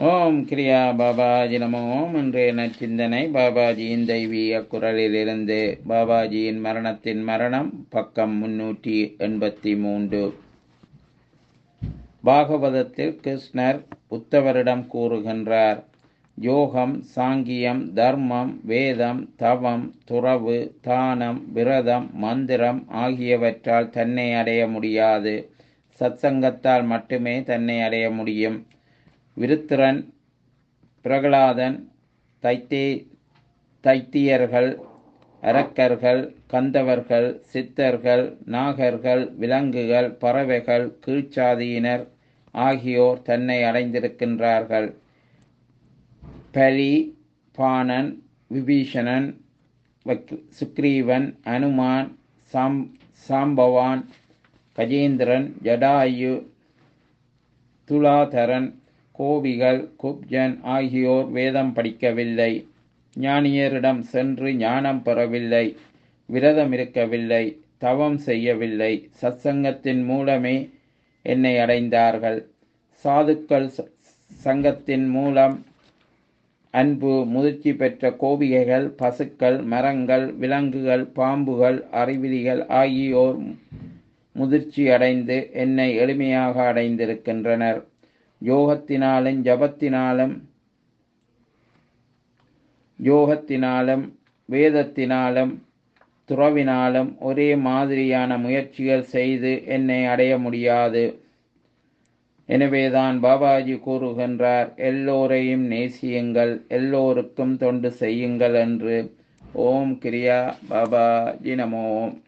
ஓம் கிரியா பாபாஜி நமோ ஓம் இன்றைய நச்சிந்தனை பாபாஜியின் தெய்வீக குரலிலிருந்து பாபாஜியின் மரணத்தின் மரணம் பக்கம் முன்னூற்றி எண்பத்தி மூன்று பாகவதத்தில் கிருஷ்ணர் உத்தவரிடம் கூறுகின்றார் யோகம் சாங்கியம் தர்மம் வேதம் தவம் துறவு தானம் விரதம் மந்திரம் ஆகியவற்றால் தன்னை அடைய முடியாது சத்சங்கத்தால் மட்டுமே தன்னை அடைய முடியும் விருத்திரன் பிரகலாதன் தைத்தே தைத்தியர்கள் அரக்கர்கள் கந்தவர்கள் சித்தர்கள் நாகர்கள் விலங்குகள் பறவைகள் கீழ்ச்சாதியினர் ஆகியோர் தன்னை அடைந்திருக்கின்றார்கள் பலி பாணன் விபீஷணன் சுக்ரீவன் அனுமான் சாம் சாம்பவான் கஜேந்திரன் ஜடாயு துலாதரன் கோபிகள் குப்ஜன் ஆகியோர் வேதம் படிக்கவில்லை ஞானியரிடம் சென்று ஞானம் பெறவில்லை விரதம் இருக்கவில்லை தவம் செய்யவில்லை சத்சங்கத்தின் மூலமே என்னை அடைந்தார்கள் சாதுக்கள் சங்கத்தின் மூலம் அன்பு முதிர்ச்சி பெற்ற கோபிகைகள் பசுக்கள் மரங்கள் விலங்குகள் பாம்புகள் அறிவிலிகள் ஆகியோர் முதிர்ச்சி அடைந்து என்னை எளிமையாக அடைந்திருக்கின்றனர் யோகத்தினாலும் ஜபத்தினாலும் யோகத்தினாலும் வேதத்தினாலும் துறவினாலும் ஒரே மாதிரியான முயற்சிகள் செய்து என்னை அடைய முடியாது எனவேதான் பாபாஜி கூறுகின்றார் எல்லோரையும் நேசியுங்கள் எல்லோருக்கும் தொண்டு செய்யுங்கள் என்று ஓம் கிரியா பாபாஜி நமோம்